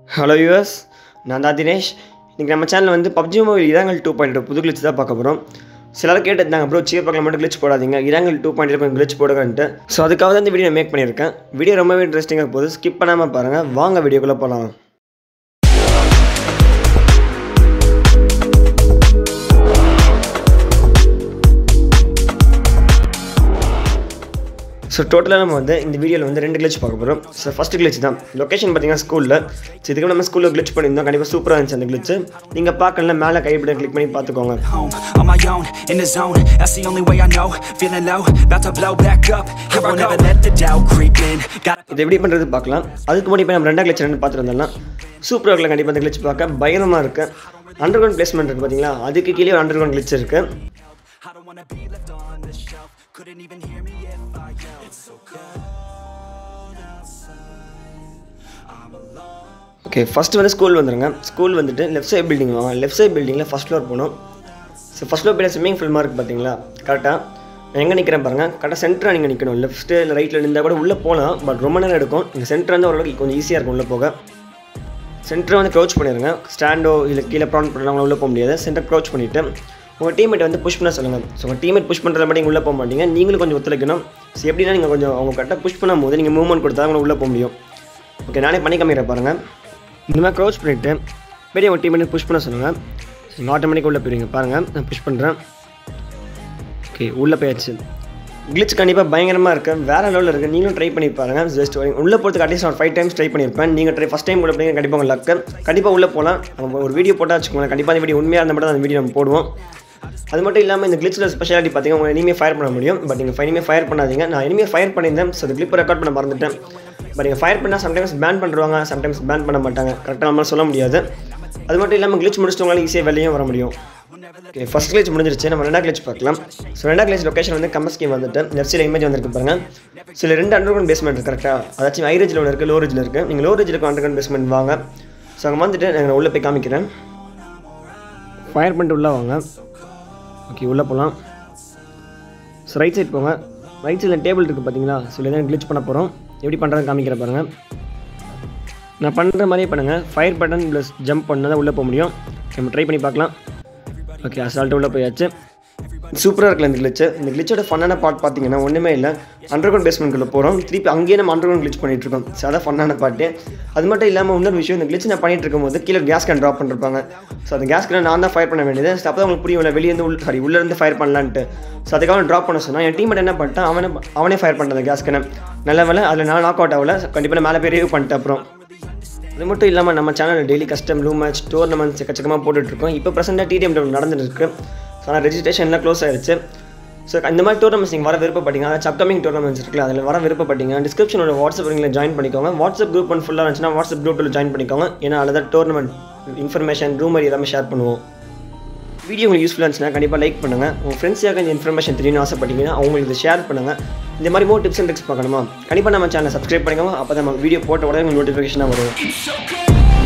hello US நான் தான் தினேஷ் இன்றைக்கி நம்ம சேனல் வந்து PUBG mobile Erangel two point புது கிளிச் தான் பார்க்க போகிறோம் சிலர் கேட்டிருந்தாங்க ப்ரோ சீப் பக்கம் மட்டும் கிளிச் போடாதீங்க இராங்கல் டூ பாயிண்ட் கொஞ்சம் கிளிச் போடுங்கன்ட்டு ஸோ அதுக்காக தான் இந்த வீடியோ மேக் பண்ணியிருக்கேன் வீடியோ ரொம்பவே இன்ட்ரெஸ்டிங்காக போகுது ஸ்கிப் பண்ணாமல் பாருங்கள் வாங்க வீடியோக்குள்ளே போகலாம் ஸோ டோட்டலாக நம்ம வந்து இந்த வீடியோவில் வந்து ரெண்டு கிளிச் பார்க்க போகிறோம் ஸோ ஃபஸ்ட் கிளிச் தான் லொக்கேஷன் பார்த்தீங்கன்னா ஸ்கூலில் ஸோ இதுக்கு நம்ம ஸ்கூலில் கிளிச் பண்ணியிருந்தோம் கண்டிப்பாக சூப்பராக இருந்துச்சு அந்த கிளிச்சு நீங்கள் பார்க்கலாம் மேலே கைப்பிட கிளிக் பண்ணி பார்த்துக்கோங்க home on my own in the zone that's the only way i know feeling low about to blow back up here i never let the doubt creep in got இது எப்படி பண்ணுறது பார்க்கலாம் அதுக்கு முன்னாடி இப்போ நம்ம ரெண்டாம் கிளச் ரெண்டு பார்த்துருந்தோம்னா சூப்பராக இருக்கல கண்டிப்பாக அந்த கிளச் பார்க்க பயங்கரமாக இருக்குது அண்டர் கிரவுண்ட் பிளேஸ்மெண்ட் இருக்குது பார்த்தீங்களா அதுக்கு கீழே ஒரு அண்டர் கிரவுண்ட் கிளச் இருக்குது i don't wanna be left on the shelf couldn't even hear me if i yelled it's so cold outside i'm alone okay first வந்து ஸ்கூல் வந்துருங்க ஸ்கூல் வந்துட்டு left side building வாங்க left side பில்டிங்கில் first floor போகணும் so first floor போய் swimming pool mark பார்த்தீங்களா கரெக்டாக நான் எங்கே நிற்கிறேன் பாருங்கள் கரெக்டாக சென்டராக நீங்கள் நிற்கணும் லெஃப்ட்டு இல்லை ரைட்டில் இருந்தால் கூட உள்ளே போகலாம் பட் ரொம்ப நேரம் எடுக்கும் நீங்கள் சென்டர் வந்து ஓரளவுக்கு கொஞ்சம் ஈஸியாக இருக்கும் உள்ளே போக சென்டரை வந்து க்ரௌச் பண்ணிடுங்க ஸ்டாண்டோ இல்லை கீழே ப்ரான் பண்ணுறவங்க உள்ளே போக முடியாது சென்டர் க்ரௌச் பண்ணிவிட்டு உங்கள் டீம்மேட் வந்து புஷ் பண்ண சொல்லுங்கள் ஸோ உங்கள் டீம்மேட் புஷ் பண்ணுறத மட்டும் நீங்கள் உள்ளே போக மாட்டீங்க நீங்களும் கொஞ்சம் ஒத்துழைக்கணும் ஸோ எப்படின்னா நீங்கள் கொஞ்சம் அவங்க கரெக்டாக புஷ் பண்ணும் போது நீங்கள் மூவ்மெண்ட் கொடுத்தா அவங்க உள்ளே போக முடியும் ஓகே நானே பண்ணி காமிக்கிறேன் பாருங்கள் இந்த மாதிரி க்ரௌச் பண்ணிவிட்டு பெரிய உங்கள் டீம்மேட் புஷ் பண்ண சொல்லுங்கள் நீங்கள் ஆட்டோமேட்டிக் உள்ளே போயிருவீங்க பாருங்கள் நான் புஷ் பண்ணுறேன் ஓகே உள்ளே போயாச்சு கிளிச் கண்டிப்பாக பயங்கரமாக இருக்குது வேறு லெவலில் இருக்குது நீங்களும் ட்ரை பண்ணி பாருங்கள் ஜஸ்ட் உள்ளே போகிறதுக்கு அட்லீஸ்ட் ஒரு ஃபைவ் டைம்ஸ் ட்ரை பண்ணியிருப்பேன் நீங்கள் ட்ரை ஃபஸ்ட் டைம் கூட பண்ணி கண்டிப்பாக உங்கள் லக்கு கண்டிப்பாக உள்ளே போகலாம் நம்ம ஒரு வீடியோ போட்டால் வச்சுக்கோங்களேன் கண்டிப்பாக அந்த வீடியோ உண்மையாக இருந்த மட்டும் அந்த வீடியோ நம்ம போடுவோம் அது மட்டும் இல்லாமல் இந்த கிளிச்சில் ஸ்பெஷாலிட்டி பார்த்தீங்கன்னா உங்கள் இனிமேல் ஃபயர் பண்ண முடியும் பட் நீங்கள் இனிமேல் ஃபயர் பண்ணாதீங்க நான் இனிமேல் ஃபயர் பண்ணியிருந்தேன் ஸோ அந்த கிளிப்பை ரெக்கார்ட் பண்ண மறந்துட்டேன் பட் நீங்கள் ஃபயர் பண்ணால் சம்டைம்ஸ் பேன் பண்ணுறாங்க சம்டைம்ஸ் பேன் பண்ண மாட்டாங்க கரெக்டாக நம்மளால் சொல்ல முடியாது அது மட்டும் இல்லாமல் கிளிச் முடிச்சுட்டு உங்களால் ஈஸியாக வெளியும் வர முடியும் ஓகே ஃபஸ்ட் கிளிச் முடிஞ்சிருச்சு நம்ம ரெண்டாம் கிளிச் பார்க்கலாம் ஸோ ரெண்டாம் கிளிச் லொக்கேஷன் வந்து கம்பஸ்கி வந்துட்டு நெர்சியில் இமேஜ் வந்திருக்கு பாருங்க சில ரெண்டு அண்டர் கிரவுண்ட் பேஸ்மெண்ட் இருக்குது கரெக்டாக அதாச்சும் ஹை ரேஜில் ஒன்று இருக்குது லோ ரேஜில் இருக்குது நீங்கள் லோ ரேஜில் இருக்க அண்டர் கிரவுண்ட் பேஸ்மெண்ட் வாங்க ஸோ அங்கே வந்துட்டு நான் உள்ளே போய் காமிக்கிறேன் ஃபயர் பண்ணிட்டு உள்ளே வாங்க ஓகே உள்ளே போகலாம் ஸோ ரைட் சைட் போங்க ரைட் சைடில் டேபிள் இருக்குது பார்த்தீங்களா ஸோ இதில் கிளிச் பண்ண போகிறோம் எப்படி பண்ணுறதுன்னு காமிக்கிறேன் பாருங்கள் நான் பண்ணுற மாதிரியே பண்ணுங்கள் ஃபயர் பட்டன் ப்ளஸ் ஜம்ப் பண்ணால் தான் உள்ளே போக முடியும் நம்ம ட்ரை பண்ணி பார்க்கலாம் ஓகே அசால்ட்டு உள்ளே போயாச்சு சூப்பராக இருக்குல்ல இந்த கிளிச்சு இந்த கிளிச்சோட ஃபன்னான பார்ட் பார்த்தீங்கன்னா ஒன்றுமே இல்லை அண்டர் கிரவுண்ட் பேஸ்மெண்ட்குள்ளே போகிறோம் திருப்பி அங்கேயே நம்ம அண்டர் கிரவுண்ட் கிளிச் பண்ணிட்டு இருக்கோம் ஸோ அதான் ஃபன்னான பாட்டு அது மட்டும் இல்லாமல் இன்னொரு விஷயம் இந்த கிளிச் நான் பண்ணிட்டு இருக்கும்போது கீழே கேஸ் கேன் ட்ராப் பண்ணிருப்பாங்க ஸோ அந்த கேஸ் கேன் நான் தான் ஃபயர் பண்ண வேண்டியது ஸோ அப்போ தான் உங்களுக்கு புரியும் வெளியே இருந்து உள்ள சாரி உள்ளேருந்து ஃபயர் பண்ணலான்ட்டு ஸோ அதுக்காக ட்ராப் பண்ண சொன்னால் என் டீம் என்ன பண்ணிட்டான் அவனே அவனே ஃபயர் பண்ண கேஸ் கேனை நல்ல வேலை அதில் நான் நாக் அவுட் ஆகல கண்டிப்பாக மேலே போய் ரிவ்யூ பண்ணிட்டேன் அப்புறம் அது மட்டும் இல்லாமல் நம்ம சேனல் டெய்லி கஸ்டம் லூ மேட்ச் டோர்னமெண்ட்ஸ் எக்கச்சக்கமாக போட்டுட்ருக்கோம் இப்போ ப்ரெசென்ட்டாக டிடிஎம் நடந்துட்டு இருக்கு ஸோ ஆனால் ரெஜிஸ்ட்ரேஷன்லாம் க்ளோஸ் ஆயிடுச்சு ஸோ இந்த மாதிரி டோர்னமெண்ட்ஸ் நீங்கள் வர விருப்பப்பட்டீங்க அதாவது அப்கமிங் டோர்னமெண்ட்ஸ் இருக்குல்ல அதில் வர விருப்பப்பட்டீங்க டிஸ்கிரிப்ஷனோட வாட்ஸ்அப் லிங்கில் ஜாயின் பண்ணிக்கோங்க வாட்ஸ்அப் குரூப் ஒன் ஃபுல்லாக இருந்துச்சுன்னா வாட்ஸ்அப் குரூப்பில் ஜாயின் பண்ணிக்கோங்க ஏன்னா அதில் தான் டோர்னமெண்ட் இன்ஃபர்மேஷன் ரூமர் எல்லாமே ஷேர் பண்ணுவோம் வீடியோ உங்களுக்கு யூஸ்ஃபுல்லாக இருந்துச்சுன்னா கண்டிப்பாக லைக் பண்ணுங்கள் உங்கள் ஃப்ரெண்ட்ஸ் யாருக்கும் இந்த இன்ஃபர்மேஷன் தெரியணும்னு ஆசைப்பட்டீங்கன்னா அவங்களுக்கு இதை ஷேர் பண்ணுங்கள் இந்த மாதிரி மோர் டிப்ஸ் அண்ட் ட்ரிக்ஸ் பார்க்கணுமா கண்டிப்பாக நம்ம சேனலை சப்ஸ்கிரைப் பண்ணிக்கோங்க அப்போ தான் நம்ம வீடியோ போட்ட உடனே உங்களுக்கு நோட்டிஃபிகேஷனாக வரும் so cold